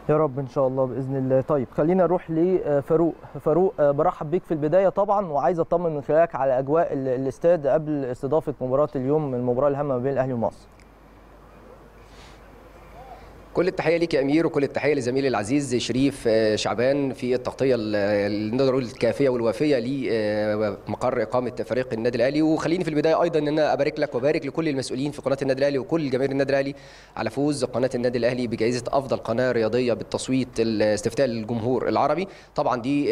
يا رب ان شاء الله باذن الله طيب خلينا نروح لفاروق فاروق برحب بيك في البدايه طبعا وعايز اطمن من خلالك على اجواء الاستاد قبل استضافه مباراه اليوم المباراه الهامه ما بين الاهلي ومصر كل التحيه ليك يا امير وكل التحيه لزميلي العزيز شريف شعبان في التغطيه نقدر نقول الكافيه والوافيه لمقر اقامه فريق النادي الاهلي وخليني في البدايه ايضا ان انا ابارك لك وابارك لكل المسؤولين في قناه النادي الاهلي وكل جماهير النادي الاهلي على فوز قناه النادي الاهلي بجائزه افضل قناه رياضيه بالتصويت الاستفتاء للجمهور العربي طبعا دي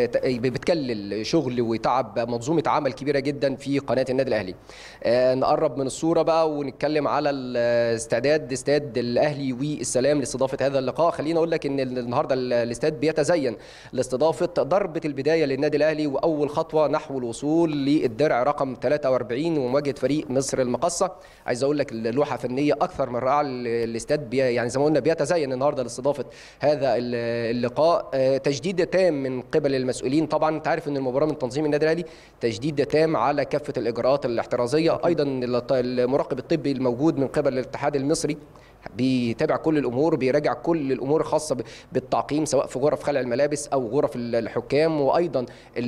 بتكلل شغل وتعب منظومه عمل كبيره جدا في قناه النادي الاهلي نقرب من الصوره بقى ونتكلم على الاستعداد استاد الاهلي السلام لاستضافه هذا اللقاء خليني اقول لك ان النهارده الاستاد بيتزين لاستضافه ضربه البدايه للنادي الاهلي واول خطوه نحو الوصول للدرع رقم 43 ومواجهه فريق مصر المقصه عايز اقول لك اللوحه فنيه اكثر من رائعه الاستاد يعني زي ما قلنا بيتزين النهارده لاستضافه هذا اللقاء تجديد تام من قبل المسؤولين طبعا انت عارف ان المباراه من تنظيم النادي الاهلي تجديد تام على كافه الاجراءات الاحترازيه ايضا المراقب الطبي الموجود من قبل الاتحاد المصري بيتابع كل الامور بيراجع كل الامور الخاصه بالتعقيم سواء في غرف خلع الملابس او غرف الحكام وايضا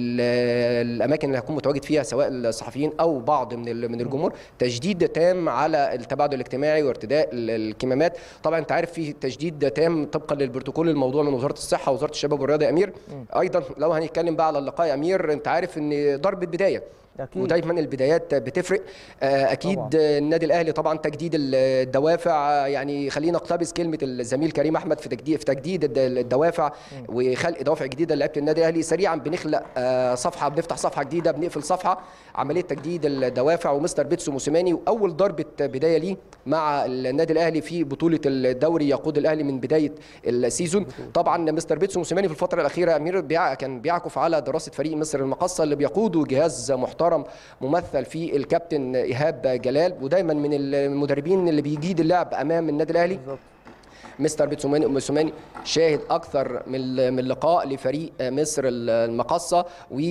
الاماكن اللي هيكون متواجد فيها سواء الصحفيين او بعض من من الجمهور تجديد تام على التباعد الاجتماعي وارتداء الكمامات طبعا انت عارف في تجديد تام طبقا للبروتوكول الموضوع من وزاره الصحه ووزاره الشباب والرياضه يا امير ايضا لو هنتكلم بقى على اللقاء يا امير انت عارف ان ضربه بدايه أكيد. ودايما البدايات بتفرق اكيد طبعا. النادي الاهلي طبعا تجديد الدوافع يعني خلينا نقتبس كلمه الزميل كريم احمد في تجديد في تجديد الدوافع م. وخلق دوافع جديده لعيبه النادي الاهلي سريعا بنخلق صفحه بنفتح صفحه جديده بنقفل صفحه عمليه تجديد الدوافع ومستر بيتسو موسيماني واول ضربه بدايه ليه مع النادي الاهلي في بطوله الدوري يقود الاهلي من بدايه السيزون طبعا مستر بيتسو موسيماني في الفتره الاخيره امير بيع كان بيعكف على دراسه فريق مصر المقصه اللي بيقوده جهاز محترم محترم ممثل في الكابتن ايهاب جلال ودايما من المدربين اللي بيجيد اللعب امام النادي الاهلي مستر بيتسوماني موسوماني شاهد اكثر من من لقاء لفريق مصر المقصه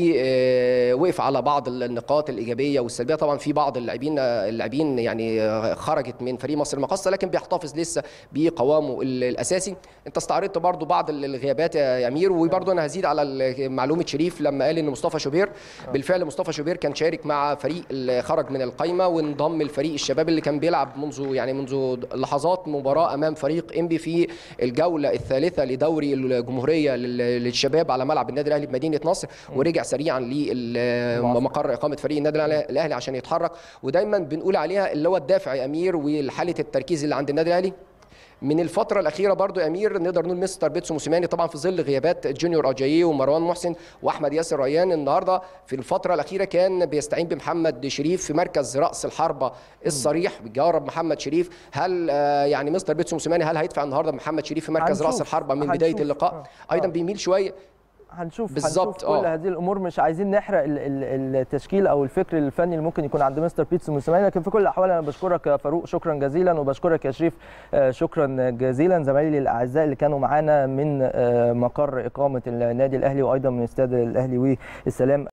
ووقف على بعض النقاط الايجابيه والسلبيه طبعا في بعض اللاعبين اللاعبين يعني خرجت من فريق مصر المقصه لكن بيحتفظ لسه بقوامه الاساسي انت استعرضت برضو بعض الغيابات يا امير وبرضو انا هزيد على معلومه شريف لما قال ان مصطفى شوبير بالفعل مصطفى شوبير كان شارك مع فريق اللي خرج من القايمه وانضم الفريق الشباب اللي كان بيلعب منذ يعني منذ لحظات مباراه امام فريق انبي في الجوله الثالثه لدوري الجمهوريه للشباب على ملعب النادي الاهلي بمدينه نصر ورجع سريعا لمقر اقامه فريق النادي الاهلي عشان يتحرك ودايما بنقول عليها اللي هو الدافع يا امير وحاله التركيز اللي عند النادي الاهلي من الفترة الأخيرة برضو يا أمير نقدر نقول مستر بيتسو موسيماني طبعا في ظل غيابات جونيور أجاييه ومروان محسن وأحمد ياسر ريان النهاردة في الفترة الأخيرة كان بيستعين بمحمد شريف في مركز رأس الحربة الصريح بيجرب محمد شريف هل يعني مستر بيتسو موسيماني هل هيدفع النهاردة محمد شريف في مركز رأس الحربة من بداية اللقاء أيضا بيميل شوية هنشوف بالظبط هنشوف كل هذه الامور مش عايزين نحرق التشكيل او الفكر الفني اللي ممكن يكون عند مستر بيتسو موسيماني لكن في كل الاحوال انا بشكرك يا فاروق شكرا جزيلا وبشكرك يا شريف شكرا جزيلا زمايلي الاعزاء اللي كانوا معانا من مقر اقامه النادي الاهلي وايضا من استاد الاهلي والسلام